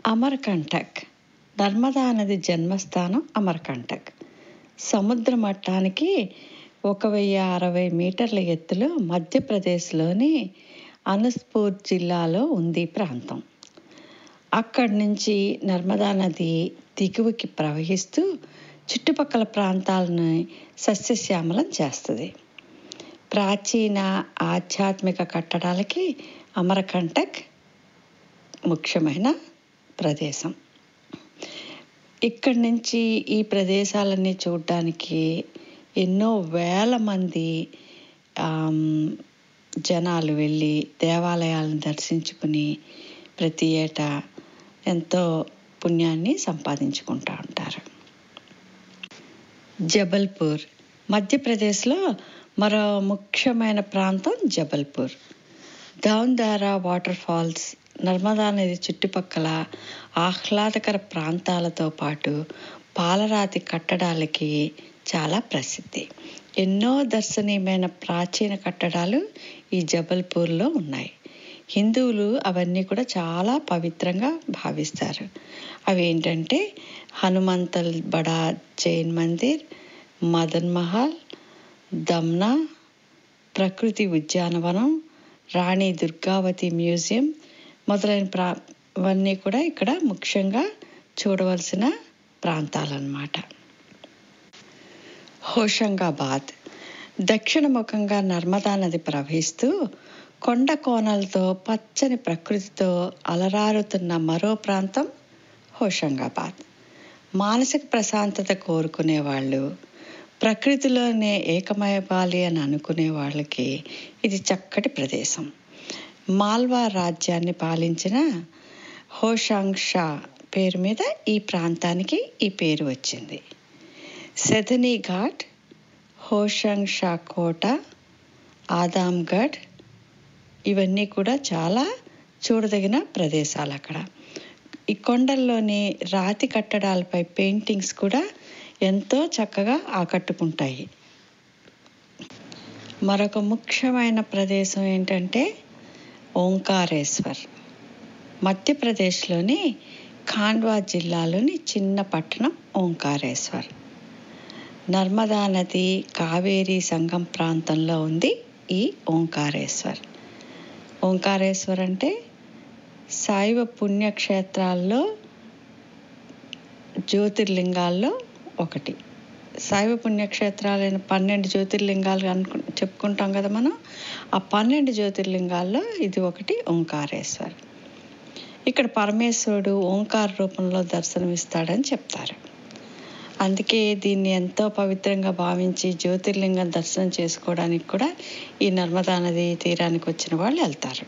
అమర్కంటక్ నర్మదా నది జన్మస్థానం అమర్కంటక్ సముద్ర మట్టానికి ఒక వెయ్యి అరవై మీటర్ల ఎత్తులో మధ్యప్రదేశ్లోని అనస్పూర్ జిల్లాలో ఉంది ఈ ప్రాంతం అక్కడి నుంచి నర్మదా నది దిగువకి ప్రవహిస్తూ చుట్టుపక్కల ప్రాంతాలను సస్యశ్యామలం చేస్తుంది ప్రాచీన ఆధ్యాత్మిక కట్టడాలకి అమరకంటక్ ముఖ్యమైన ప్రదేశం ఇక్కడి నుంచి ఈ ప్రదేశాలన్నీ చూడడానికి ఎన్నో వేల మంది జనాలు వెళ్ళి దేవాలయాలను దర్శించుకుని ప్రతి ఏటా ఎంతో పుణ్యాన్ని సంపాదించుకుంటూ ఉంటారు జబల్పూర్ మధ్యప్రదేశ్లో మరో ముఖ్యమైన ప్రాంతం జబల్పూర్ దౌన్దారా వాటర్ ఫాల్స్ నర్మదా నది చుట్టుపక్కల ఆహ్లాదకర ప్రాంతాలతో పాటు పాలరాతి కట్టడాలకి చాలా ప్రసిద్ధి ఎన్నో దర్శనీయమైన ప్రాచీన కట్టడాలు ఈ జబల్పూర్లో ఉన్నాయి హిందువులు అవన్నీ కూడా చాలా పవిత్రంగా భావిస్తారు అవి ఏంటంటే హనుమంతల్ బడా జైన్ మందిర్ మదన్ మహల్ దమ్నా ప్రకృతి ఉద్యానవనం రాణి దుర్గావతి మ్యూజియం మొదలైన ప్రా ఇవన్నీ కూడా ఇక్కడ ముఖ్యంగా చూడవలసిన ప్రాంతాలన్నమాట హోషంగాబాద్ దక్షిణముఖంగా నర్మదా నది ప్రవహిస్తూ కొండ కోనలతో పచ్చని ప్రకృతితో అలరారుతున్న మరో ప్రాంతం హోషంగాబాద్ మానసిక ప్రశాంతత కోరుకునే వాళ్ళు ప్రకృతిలోనే ఏకమయపాలి అని అనుకునే వాళ్ళకి ఇది చక్కటి ప్రదేశం మాల్వా రాజ్యాన్ని పాలించిన హోషాంగ్ షా పేరు మీద ఈ ప్రాంతానికి ఈ పేరు వచ్చింది సెథనీ ఘాట్ హోషంగ్ షా కోట ఆదాంగఢ్ ఇవన్నీ కూడా చాలా చూడదగిన ప్రదేశాలు అక్కడ ఈ కొండల్లోని రాతి కట్టడాలపై పెయింటింగ్స్ కూడా ఎంతో చక్కగా ఆకట్టుకుంటాయి మరొక ముఖ్యమైన ప్రదేశం ఏంటంటే ఓంకారేశ్వర్ మధ్యప్రదేశ్లోని ఖాండ్వా జిల్లాలోని చిన్న పట్టణం ఓంకారేశ్వర్ నర్మదా నది కావేరీ సంగం ప్రాంతంలో ఉంది ఈ ఓంకారేశ్వర్ ఓంకారేశ్వర్ అంటే శైవ పుణ్యక్షేత్రాల్లో జ్యోతిర్లింగాల్లో ఒకటి శైవ పుణ్యక్షేత్రాలైన పన్నెండు జ్యోతిర్లింగాలు అనుకు చెప్పుకుంటాం కదా మనం ఆ పన్నెండు జ్యోతిర్లింగాల్లో ఇది ఒకటి ఓంకారేశ్వర్ ఇక్కడ పరమేశ్వరుడు ఓంకార రూపంలో దర్శనమిస్తాడని చెప్తారు అందుకే దీన్ని ఎంతో పవిత్రంగా భావించి జ్యోతిర్లింగం దర్శనం చేసుకోవడానికి కూడా ఈ నర్మదా నది తీరానికి వచ్చిన వాళ్ళు వెళ్తారు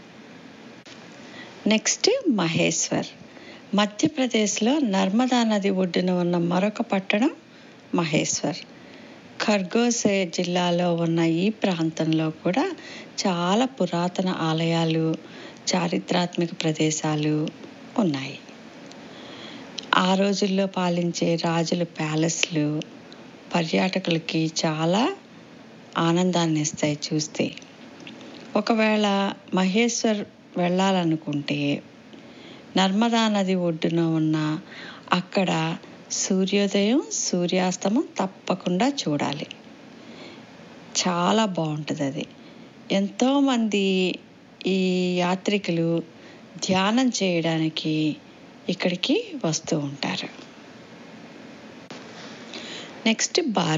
నెక్స్ట్ మహేశ్వర్ మధ్యప్రదేశ్లో నర్మదా నది ఒడ్డున ఉన్న మరొక పట్టణం మహేశ్వర్ ఖర్గోసే జిల్లాలో ఉన్న ఈ ప్రాంతంలో కూడా చాలా పురాతన ఆలయాలు చారిత్రాత్మక ప్రదేశాలు ఉన్నాయి ఆ రోజుల్లో పాలించే రాజుల ప్యాలెస్లు పర్యాటకులకి చాలా ఆనందాన్ని ఇస్తాయి చూస్తే ఒకవేళ మహేశ్వర్ వెళ్ళాలనుకుంటే నర్మదా నది ఒడ్డున ఉన్న అక్కడ సూర్యోదయం సూర్యాస్తమం తప్పకుండా చూడాలి చాలా బాగుంటుంది అది ఎంతోమంది ఈ యాత్రికులు ధ్యానం చేయడానికి ఇక్కడికి వస్తూ ఉంటారు నెక్స్ట్ బార్